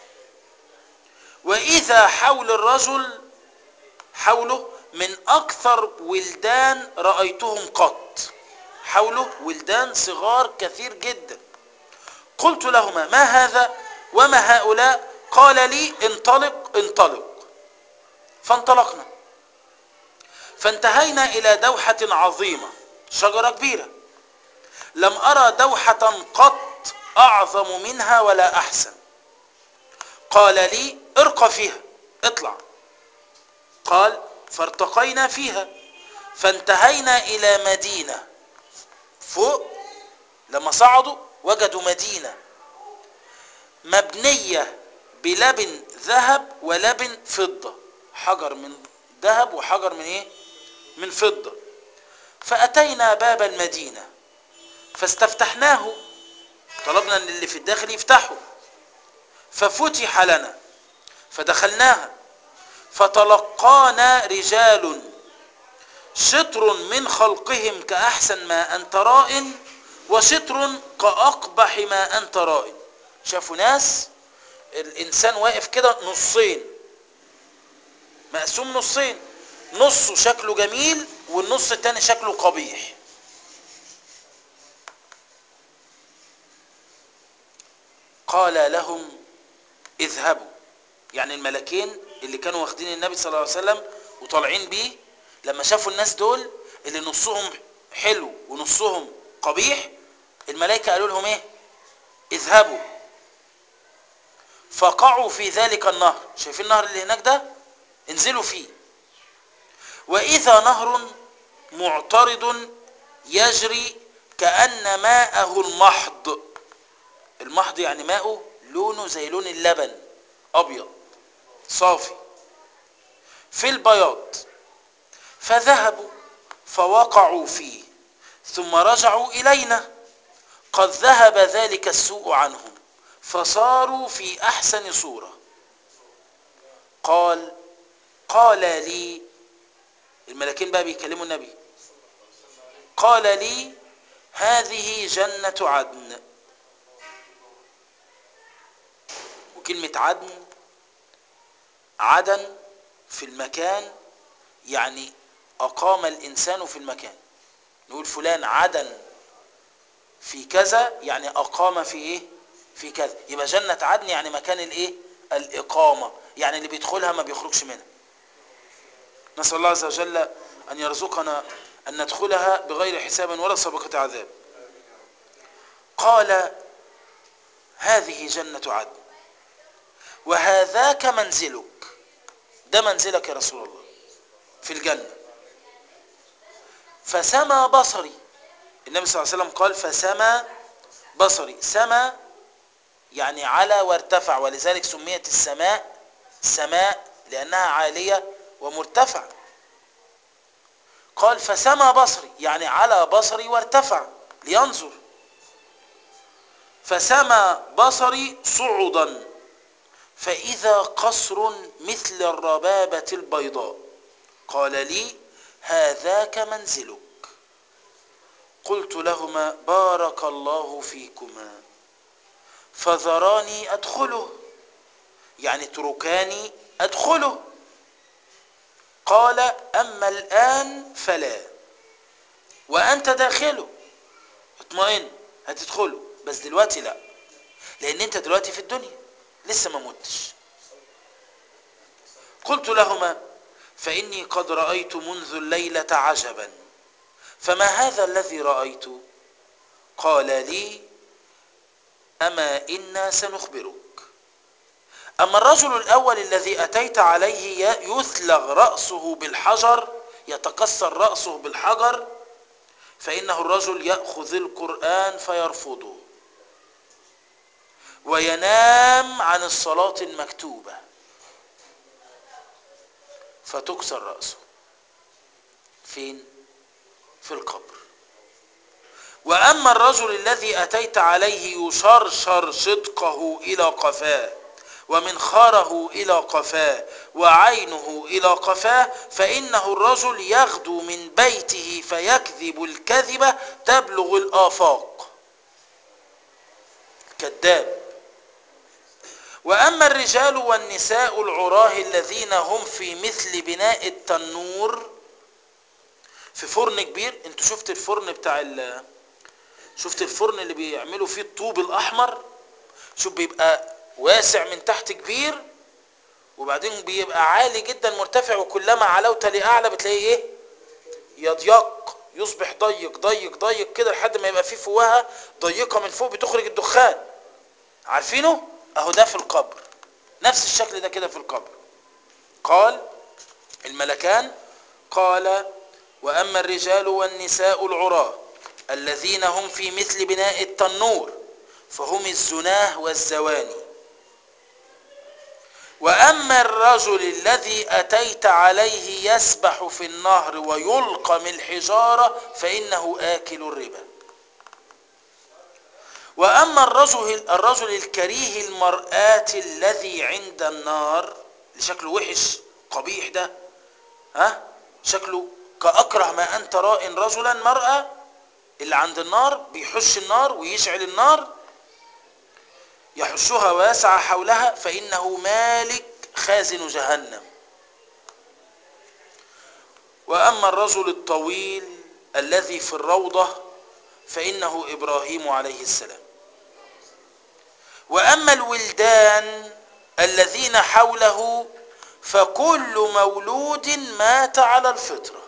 وإذا حول الرجل حوله من أكثر ولدان رأيتهم قط حوله ولدان صغار كثير جدا قلت لهما ما هذا وما هؤلاء قال لي انطلق انطلق فانطلقنا فانتهينا إلى دوحة عظيمة شجرة كبيرة لم أرى دوحة قط أعظم منها ولا أحسن قال لي ارقى فيها اطلع قال فارتقينا فيها فانتهينا إلى مدينة فوق لما صعدوا وجدوا مدينة مبنية بلبن ذهب ولبن فضة حجر من ذهب وحجر من ايه من فضة فأتينا باب المدينة فاستفتحناه طلبنا ان اللي في الداخل يفتحه ففتح لنا فدخلناها فتلقانا رجال شطر من خلقهم كأحسن ما أنت راء وشطر كأقبح ما أنت راء شافوا ناس الإنسان واقف كده نصين مقسوم نصين نصه شكله جميل والنص التاني شكله قبيح قال لهم اذهبوا يعني الملكين اللي كانوا واخدين النبي صلى الله عليه وسلم وطالعين بيه لما شافوا الناس دول اللي نصهم حلو ونصهم قبيح الملائكة قالوا لهم ايه اذهبوا فقعوا في ذلك النهر شايفين النهر اللي هناك ده انزلوا فيه وإذا نهر معترض يجري كأن ماءه المحض المحض يعني ماءه لونه زي لون اللبن أبيض صافي في البياض فذهبوا فوقعوا فيه ثم رجعوا إلينا قد ذهب ذلك السوء عنهم فصاروا في أحسن صورة قال قال لي الملكين بقى بيكلموا النبي قال لي هذه جنة عدن وكلمة عدن عدن في المكان يعني أقام الإنسان في المكان نقول فلان عدن في كذا يعني أقام في إيه في كذا يبقى جنة عدن يعني مكان الإيه الإقامة يعني اللي بيدخلها ما بيخرجش منها نسأل الله عز وجل أن يرزقنا أن ندخلها بغير حساب ولا سابقة عذاب قال هذه جنة عدن وهذاك منزلك ده منزلك يا رسول الله في الجنة فسما بصري النبي صلى الله عليه وسلم قال فسما بصري سما يعني على وارتفع ولذلك سميت السماء سماء لأنها عالية ومرتفعة قال فسما بصري يعني على بصري وارتفع لينظر فسما بصري صعدا فإذا قصر مثل الربابة البيضاء قال لي هذاك منزلك قلت لهما بارك الله فيكما فذراني أدخله يعني تركاني أدخله قال أما الآن فلا وأنت داخله اطمئن هتدخله بس دلوقتي لا لأن أنت دلوقتي في الدنيا لسه ما متش قلت لهما فإني قد رأيت منذ الليلة عجبا فما هذا الذي رأيت قال لي أما إنا سنخبرك أما الرجل الأول الذي أتيت عليه يثلغ رأسه بالحجر يتكسر رأسه بالحجر فإنه الرجل يأخذ القرآن فيرفضه وينام عن الصلاة المكتوبة فتكسر رأسه فين في القبر وأما الرجل الذي أتيت عليه يشرشر صدقه إلى قفاه ومنخاره إلى قفاه وعينه إلى قفاه فإنه الرجل يغدو من بيته فيكذب الكذبة تبلغ الآفاق كذاب وأما الرجال والنساء العراه الذين هم في مثل بناء التنور في فرن كبير انتوا شفت الفرن بتاع ال شفت الفرن اللي بيعملوا فيه الطوب الأحمر شوف بيبقى واسع من تحت كبير وبعدين بيبقى عالي جدا مرتفع وكلما علوت لأعلى بتلاقيه ايه يضيق يصبح ضيق ضيق ضيق كده لحد ما يبقى فيه فوهة ضيقة من فوق بتخرج الدخان عارفينه اهو ده في القبر نفس الشكل ده كده في القبر قال الملكان قال وأما الرجال والنساء العراة الذين هم في مثل بناء التنور فهم الزناه والزواني وأما الرجل الذي أتيت عليه يسبح في النهر ويلقى من الحجارة فإنه آكل الربا وأما الرجل, الرجل الكريه المرآة الذي عند النار اللي شكله وحش قبيح ده ها شكله كأكره ما أنت راء رجلا مرأة اللي عند النار بيحش النار ويشعل النار يحشها ويسعى حولها فإنه مالك خازن جهنم وأما الرجل الطويل الذي في الروضة فإنه إبراهيم عليه السلام وأما الولدان الذين حوله فكل مولود مات على الفطرة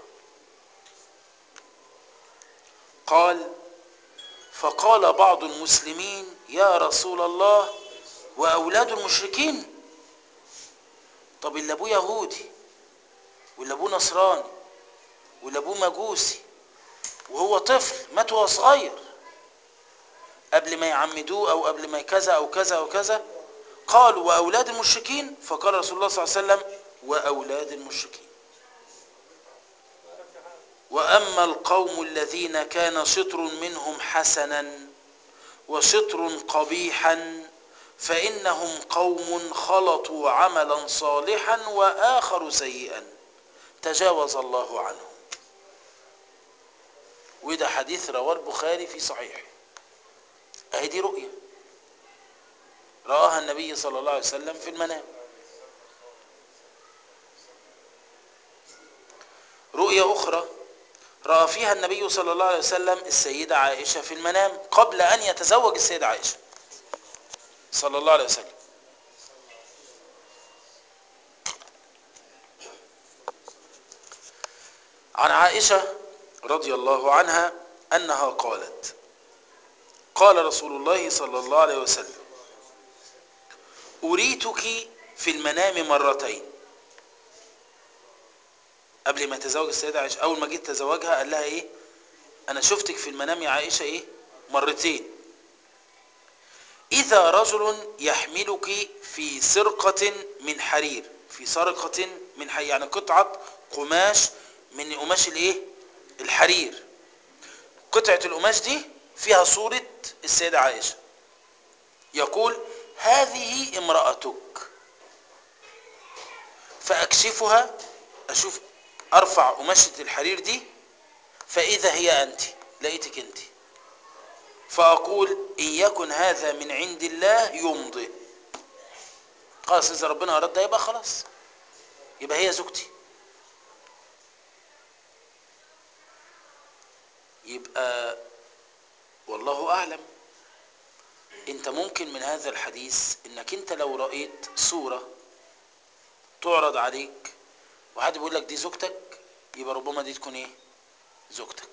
قال فقال بعض المسلمين يا رسول الله وأولاد المشركين طب اللي أبوه يهودي واللي أبوه نصراني واللي أبوه مجوسي وهو طفل مات وهو صغير قبل ما يعمدوه أو قبل ما كذا أو كذا أو كذا قالوا وأولاد المشركين فقال رسول الله صلى الله عليه وسلم وأولاد المشركين وأما القوم الذين كان شطر منهم حسنا وشطر قبيحا فإنهم قوم خلطوا عملا صالحا وآخر سيئا تجاوز الله عنهم وده حديث رواه البخاري في صحيحه اهي دي رؤية رآها النبي صلى الله عليه وسلم في المنام رؤية أخرى رأى فيها النبي صلى الله عليه وسلم السيدة عائشة في المنام قبل أن يتزوج السيدة عائشة صلى الله عليه وسلم عن عائشة رضي الله عنها أنها قالت قال رسول الله صلى الله عليه وسلم أريتك في المنام مرتين قبل ما يتزوج السيدة عائشة أول ما جيت تزوجها قال لها إيه أنا شفتك في المنام يا عائشة إيه مرتين إذا رجل يحملك في سرقة من حرير في سرقة من حرير يعني قطعة قماش من قماش الإيه الحرير قطعة القماش دي فيها صورة السيدة عائشة يقول هذه امرأتك فأكشفها أشوف أرفع قماشة الحرير دي فإذا هي أنت لقيتك أنت فأقول إن يكن هذا من عند الله يمضي خلاص إذا ربنا أراد ده يبقى خلاص يبقى هي زوجتي يبقى والله أعلم انت ممكن من هذا الحديث انك انت لو رأيت صورة تعرض عليك وحد بيقول لك دي زوجتك يبقى ربما دي تكون ايه زوجتك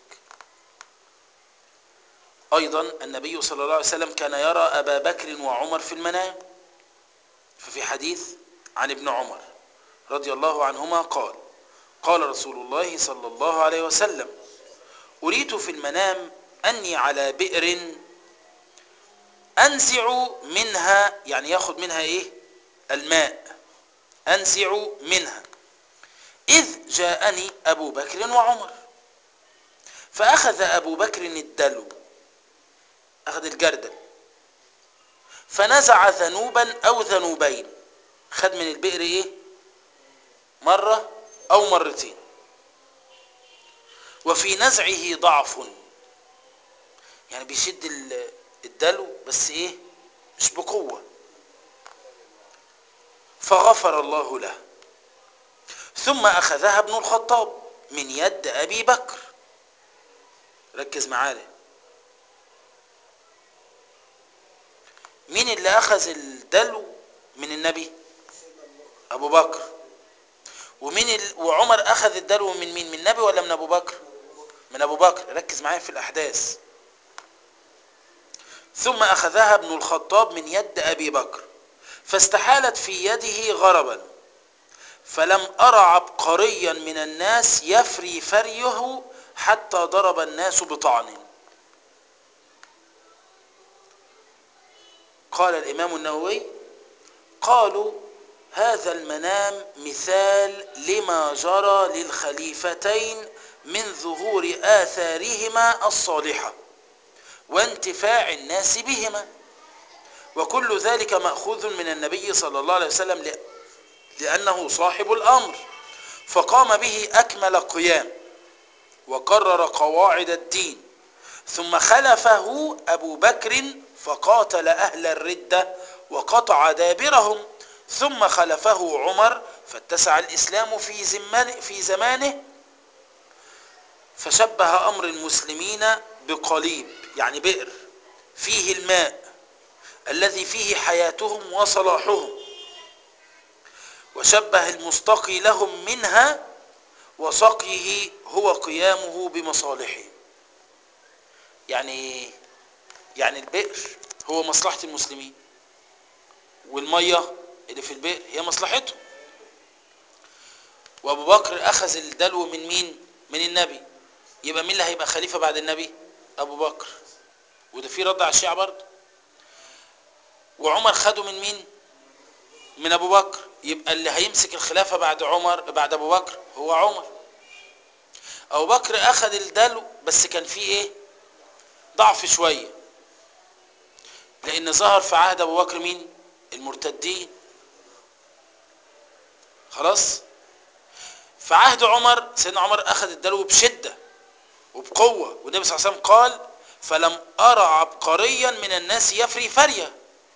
ايضا النبي صلى الله عليه وسلم كان يرى ابا بكر وعمر في المنام ففي حديث عن ابن عمر رضي الله عنهما قال قال رسول الله صلى الله عليه وسلم أريد في المنام أني على بئر أنزع منها يعني ياخد منها إيه الماء أنزع منها إذ جاءني أبو بكر وعمر فأخذ أبو بكر الدلو أخذ الجردل فنزع ذنوبا أو ذنوبين خد من البئر إيه مرة أو مرتين وفي نزعه ضعف يعني بيشد الدلو بس ايه مش بقوة فغفر الله له ثم اخذها ابن الخطاب من يد ابي بكر ركز معانا مين اللي اخذ الدلو من النبي ابو بكر ومين ال... وعمر اخذ الدلو من مين من النبي ولا من ابو بكر من ابو بكر ركز معايا في الاحداث ثم اخذها ابن الخطاب من يد ابي بكر فاستحالت في يده غربا فلم ارى عبقريا من الناس يفري فريه حتى ضرب الناس بطعن قال الامام النووي قالوا هذا المنام مثال لما جرى للخليفتين من ظهور آثارهما الصالحة وانتفاع الناس بهما وكل ذلك مأخوذ من النبي صلى الله عليه وسلم لأنه صاحب الأمر فقام به أكمل قيام وقرر قواعد الدين ثم خلفه أبو بكر فقاتل أهل الردة وقطع دابرهم ثم خلفه عمر فاتسع الإسلام في, زمان في زمانه فشبه أمر المسلمين بقليب يعني بئر فيه الماء الذي فيه حياتهم وصلاحهم وشبه المستقي لهم منها وسقيه هو قيامه بمصالحه يعني يعني البئر هو مصلحة المسلمين والمية اللي في البئر هي مصلحته وابو بكر اخذ الدلو من مين من النبي يبقى مين اللي هيبقى خليفه بعد النبي ابو بكر وده في رد على الشيعة برضه وعمر خده من مين من ابو بكر يبقى اللي هيمسك الخلافه بعد عمر بعد ابو بكر هو عمر ابو بكر اخذ الدلو بس كان فيه ايه ضعف شويه لان ظهر في عهد ابو بكر مين المرتدين خلاص في عهد عمر سيدنا عمر اخذ الدلو بشده وبقوة والنبي صلى الله عليه وسلم قال فلم أرى عبقريا من الناس يفري فرية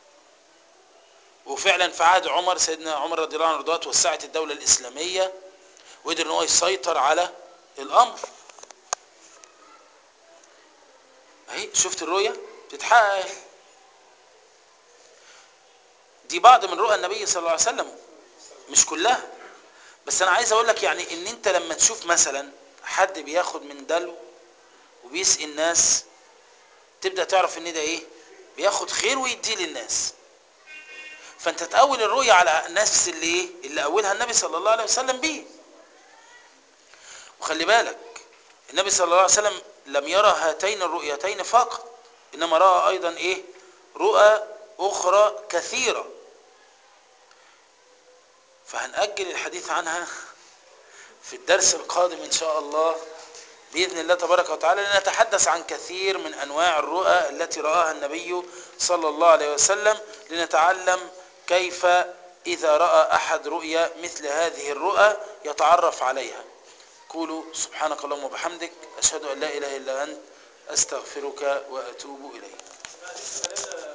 وفعلا في عهد عمر سيدنا عمر رضي الله عنه رضوان توسعت الدولة الإسلامية وقدر ان هو يسيطر على الأمر اهي شفت الرؤية بتتحقق اهي دي بعض من رؤى النبي صلى الله عليه وسلم مش كلها بس انا عايز اقول لك يعني ان انت لما تشوف مثلا حد بياخد من دلو وبيسقي الناس تبدا تعرف ان ده ايه بياخد خير ويديه للناس فانت تأول الرؤية على نفس اللي ايه اللي أولها النبي صلى الله عليه وسلم بيه وخلي بالك النبي صلى الله عليه وسلم لم يرى هاتين الرؤيتين فقط إنما رأى أيضا إيه رؤى أخرى كثيرة فهنأجل الحديث عنها في الدرس القادم إن شاء الله بإذن الله تبارك وتعالى لنتحدث عن كثير من أنواع الرؤى التي رآها النبي صلى الله عليه وسلم لنتعلم كيف إذا رأى أحد رؤيا مثل هذه الرؤى يتعرف عليها قولوا سبحانك اللهم وبحمدك أشهد أن لا إله إلا أنت أستغفرك وأتوب إليك